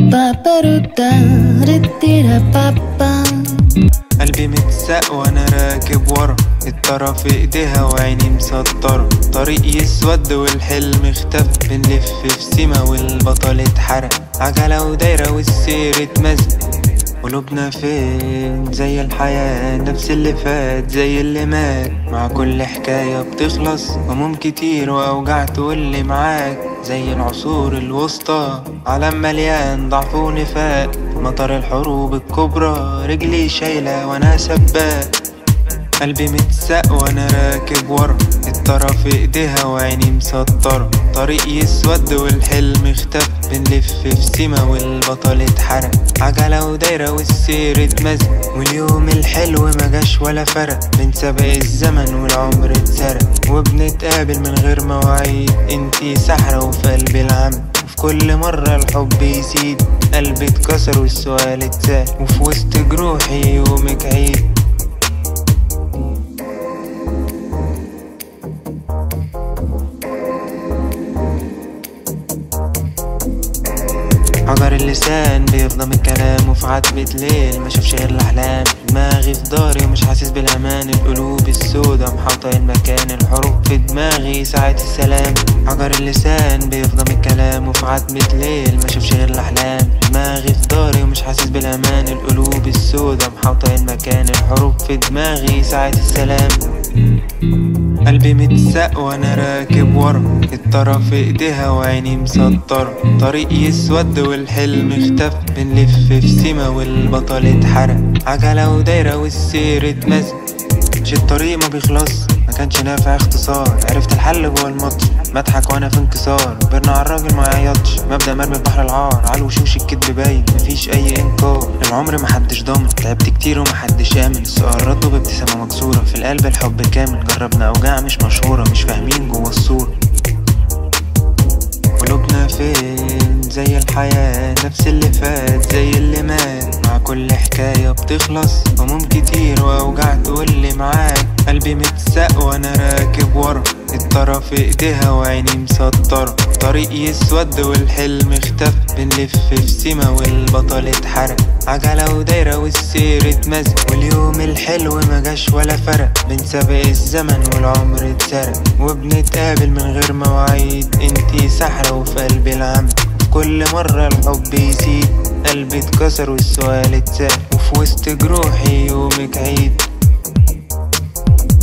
Paparuta, ritira papa قلبي متساق وانا راكب ورا الطرف في ايديها وعيني مسطرة طريق يسود والحلم اختفى بنلف في سيما والبطل اتحرق عجلة ودايرة والسير اتمزق قلوبنا فين زي الحياة نفس اللي فات زي اللي مات مع كل حكاية بتخلص هموم كتير وأوجاع تقولي معاك زي العصور الوسطى عالم مليان ضعف ونفاق مطر الحروب الكبرى رجلي شايلة وأنا سباق قلبي متساق وانا راكب ورا الطرف في ايديها وعيني مسطرة طريق يسود والحلم اختفى بنلف في سيما والبطل اتحرق عجلة ودايرة والسير اتمزق واليوم الحلو مجاش ولا فرق بنسابق الزمن والعمر اتسرق وبنتقابل من غير مواعيد انتي سحرة وفي قلبي العم وفي كل مرة الحب يزيد قلبي اتكسر والسؤال اتسال وفي وسط جروحي يومك عيد حجر اللسان بيفضى من كلامه في عتبة ليل ما شافش غير الأحلام دماغي في داري ومش حاسس بالأمان القلوب السودا محاوطة المكان الحروف في دماغي ساعة السلام حجر اللسان بيفضى من كلامه في عتبة ليل ما شافش غير الأحلام دماغي في داري ومش حاسس بالأمان القلوب السودا محاوطة المكان الحروف في دماغي ساعة السلام قلبي متساق وانا راكب ورا الطرف في ايديها وعيني مسطرة طريق يسود والحلم اختفى بنلف في سيما والبطل اتحرق عجلة ودايرة والسير اتمزق مش الطريق ما بيخلص ما كانش نافع اختصار عرفت الحل جوه الماتش مضحك وانا في انكسار برنا على الراجل ما يعيطش مبدأ مرمي في بحر العار على الوشوش الكدب باين مفيش اي انكار العمر محدش ضامن تعبت كتير ومحدش امن السؤال رده بابتسامة مكسورة في القلب الحب كامل جربنا اوجاع مش مشهورة مش فاهمين جوه الصورة قلوبنا فين زي الحياة نفس اللي فات زي اللي مات مع كل حكاية بتخلص هموم كتير وأوجاع تقولي معاك قلبي متساق وأنا راكب ورا الطرف في ايديها وعيني مسطرة طريق يسود والحلم اختفى بنلف في سيما والبطل اتحرق عجلة ودايرة والسير اتمزق واليوم الحلو مجاش ولا فرق بنسابق الزمن والعمر اتسرق وبنتقابل من غير مواعيد انتي سحرة وفي قلبي العم في كل مرة الحب يزيد قلبي اتكسر والسؤال اتسال وفي وسط جروحي يومك عيد